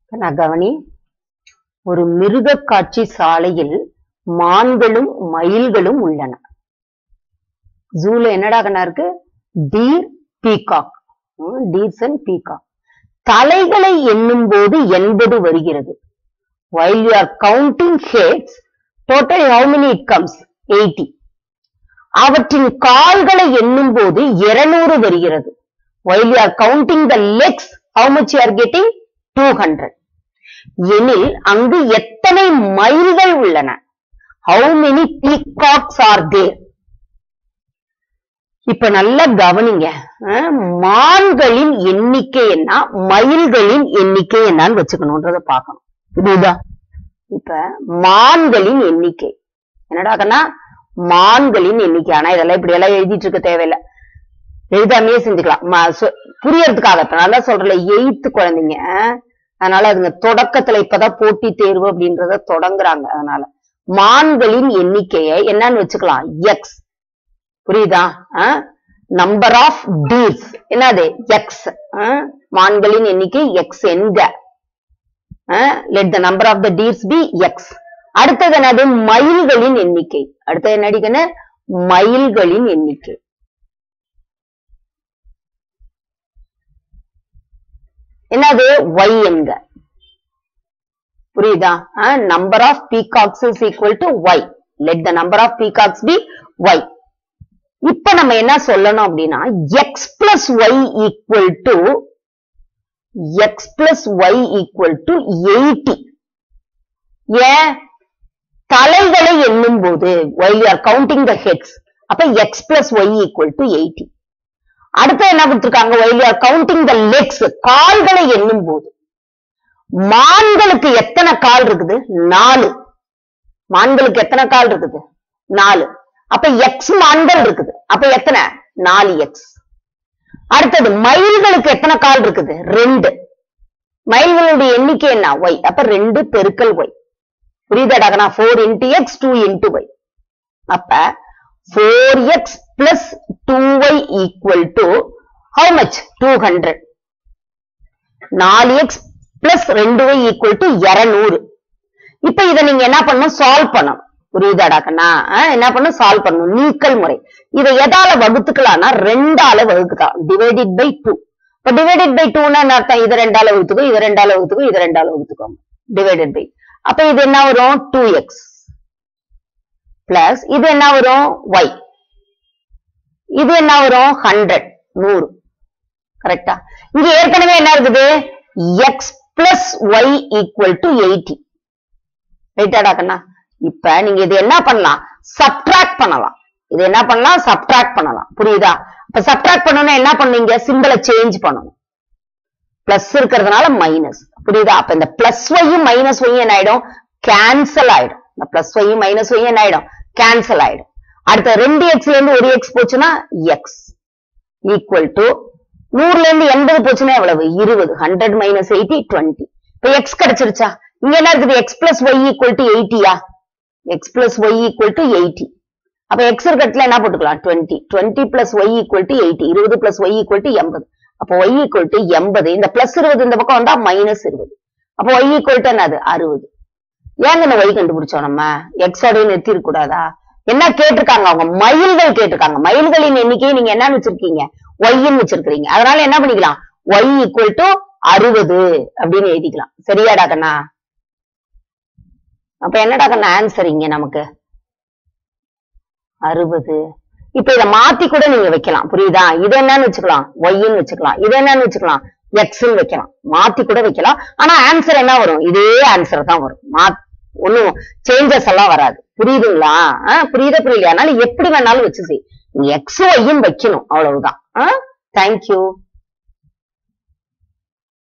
நான் கவனி ஒரு மிருக காட்சி சாலையில் மான்களும் மயில்களும் உள்ளன ஜூல என்னடா கண்ணா இருக்கு deer peacock deers and peacock தலைகளை எண்ணும் போது எண்பது வருகிறது while you are counting heads total how many it comes 80 அவற்றின் கால்களை எண்ணும் போது 200 வருகிறது while you are counting the legs how much you are getting 200 எனில் அங்கு எத்தனை மயில்கள் உள்ளன how many peacocks are there இப்ப நல்லா கவனிங்க அஹ், மான்களின் எண்ணிக்கை என்ன மயில்களின் எண்ணிக்கை என்னன்னு வச்சுக்கணும்ன்றத பார்க்கணும் புரியுதா இப்ப மான்களின் எண்ணிக்கை என்னடா கண்ணா மான்களின் எண்ணிக்கை ஆனா இதெல்லாம் இப்படி எல்லாம் எழுதிட்டு இருக்க தேவையில்லை எழுதாமையே செஞ்சுக்கலாம் ம- சொ- புரியறதுக்காக இப்ப நான் தான் சொல்றேன் எயித்து குழந்தைங்க அஹ், அதனால அதுங்க தொடக்கத்துல இப்பதான் போட்டி தேர்வு அப்படின்றத தொடங்குறாங்க அதனால மான்களின் எண்ணிக்கையை என்னன்னு வச்சுக்கலாம் எக்ஸ் புரியுதா நம்பர் ஆஃப் டீர்ஸ் என்னது எக்ஸ் மான்களின் எண்ணிக்கை எக்ஸ் என்க let the number of the deers be x அடுத்தது என்னது மயில்களின் எண்ணிக்கை அடுத்தது என்னடிக்கன்னு மயில்களின் எண்ணிக்கை என்னது ஒய் என்க புரியுதா number of peacocks is equal to y let the number of peacocks be y இப்ப நம்ம என்ன சொல்லணும் அப்படின்னா x plus y equal to x plus y equal to eighty ஏன் தலைகளை எண்ணும் போது while you are counting the heads அப்ப x plus y equal to eighty அடுத்து என்ன கொடுத்திருக்காங்க while you are counting the legs கால்களை எண்ணும் போது மான்களுக்கு எத்தனை கால் இருக்குது நாலு மான்களுக்கு எத்தனை கால் இருக்குது நாலு அப்ப எக்ஸ் மான்கள் இருக்குது அப்ப எத்தனை நாலு எக்ஸ் அடுத்தது மயில்களுக்கு எத்தனை கால் இருக்குது ரெண்டு மயில்களுடைய எண்ணிக்கை என்ன ஒய் அப்ப ரெண்டு பெருக்கல் ஒய் புரியுதாடா four into x two into y அப்ப four x plus two y equal to how much two hundred நாலு எக்ஸ் பிளஸ் ரெண்டு ஒய் ஈக்குவல் டு இருநூறு இப்ப இதை நீங்க என்ன பண்ணணும் சால்வ் பண்ணணும் புரியுதாடா கண்ணா அஹ் என்ன பண்ணணும் சால்வ் பண்ணணும் நீக்கல் முறை இதை எதால வகுத்துக்கலாம்னா ரெண்டால வகுத்துக்கலாம் டிவைடட் பை டூ இப்ப டிவைடட் பை டூனா என்ன அர்த்தம் இதை ரெண்டால வகுத்துக்கோ இதை ரெண்டால வகுத்துக்கோ இதை ரெண்டால வகுத்துக்கோ டிவைடட் பை அப்ப இது என்ன வரும் டூ எக்ஸ் பிளஸ் இது என்ன வரும் ஒய் இது என்ன வரும் ஹண்ட்ரட் நூறு கரெக்டா இங்க ஏற்கனவே என்ன இருக்குது x plus y equal to eighty ரைட்டாடா கண்ணா இப்ப நீங்க இது என்ன பண்ணலாம் சப்ட்ராக்ட் பண்ணலாம் இது என்ன பண்ணலாம் சப்ட்ராக்ட் பண்ணலாம் புரியுதா இப்ப சப்ட்ராக்ட் பண்ணணும்னா என்ன பண்ணுவீங்க சிம்பிளை சேஞ்ச் பண்ணணும் பிளஸ் இருக்கிறதுனால மைனஸ் புரியுதா அப்ப இந்த பிளஸ் ஒய்யும் மைனஸ் ஒய்யும் என்ன ஆயிடும் கேன்சல் ஆயிடும் இந்த பிளஸ் ஒய்யும் மைனஸ் ஒய்யும் என்ன ஆயிடும் கேன்சல் ஆயிடும் அடுத்த ரெண்டு எக்ஸ்ல இருந்து ஒரு எக்ஸ் போச்சுன்னா எக்ஸ் ஈக்குவல் டு நூறுல இருந்து எண்பது போச்சுன்னா எவ்வளவு இருபது ஹண்ட்ரட் மைனஸ் எயிட்டி டுவெண்ட்டி இப்ப எக்ஸ் கிடைச்சிருச்சா இங்க என்ன இருக்குது x plus y equal to எயிட்டியா x plus y equal to eighty அப்ப எக்ஸ் இருக்கிறதுல என்ன போட்டுக்கலாம் twenty twenty plus y equal to எயிட்டி இருபது பிளஸ் ஒய் ஈக்குவல் டு எண்பது அப்போ ஒய் ஈக்குவல் டு எண்பது இந்த பிளஸ் இருபது இந்த பக்கம் வந்தா மைனஸ் இருபது அப்போ ஒய் ஈக்குவல் டு என்னது அறுபது ஏங்க இந்த ஒய் கண்டுபிடிச்சோம் நம்ம எக்ஸ் ஓடய நிறுத்தி கூடாதா என்ன கேட்டிருக்காங்க அவங்க மயில்கள் கேட்டிருக்காங்க மயில்களின் எண்ணிக்கையை நீங்க என்னன்னு வச்சிருக்கீங்க ஒய்ன்னு வச்சிருக்கீங்க அதனால என்ன பண்ணிக்கலாம் ஒய் ஈக்குவல் டு அறுபது அப்படின்னு எழுதிக்கலாம் சரியாடா கண்ணா அப்ப என்னடா கண்ணா ஆன்சர் இங்க நமக்கு அறுபது இப்ப இத மாத்தி கூட நீங்க வைக்கலாம் புரியுதா இது என்னன்னு வச்சுக்கலாம் ஒய்ன்னு வச்சுக்கலாம் இது என்னன்னு வச்சுக்கலாம் எக்ஸ்ன்னு வைக்கலாம் மாத்தி கூட வைக்கலாம் ஆனா ஆன்சர் என்ன வரும் இதே ஆன்சர் தான் வரும் மா ஒண்ணும் சேஞ்சஸ் எல்லாம் வராது புரியுதுங்களா ஆஹ் புரியுதா புரியலையா அதனால எப்படி வேணாலும் வச்சு செய் நீங்க எக்ஸ் ஒய்யும் வைக்கணும் அவ்வளவுதான் ஆஹ் தேங்க்யூ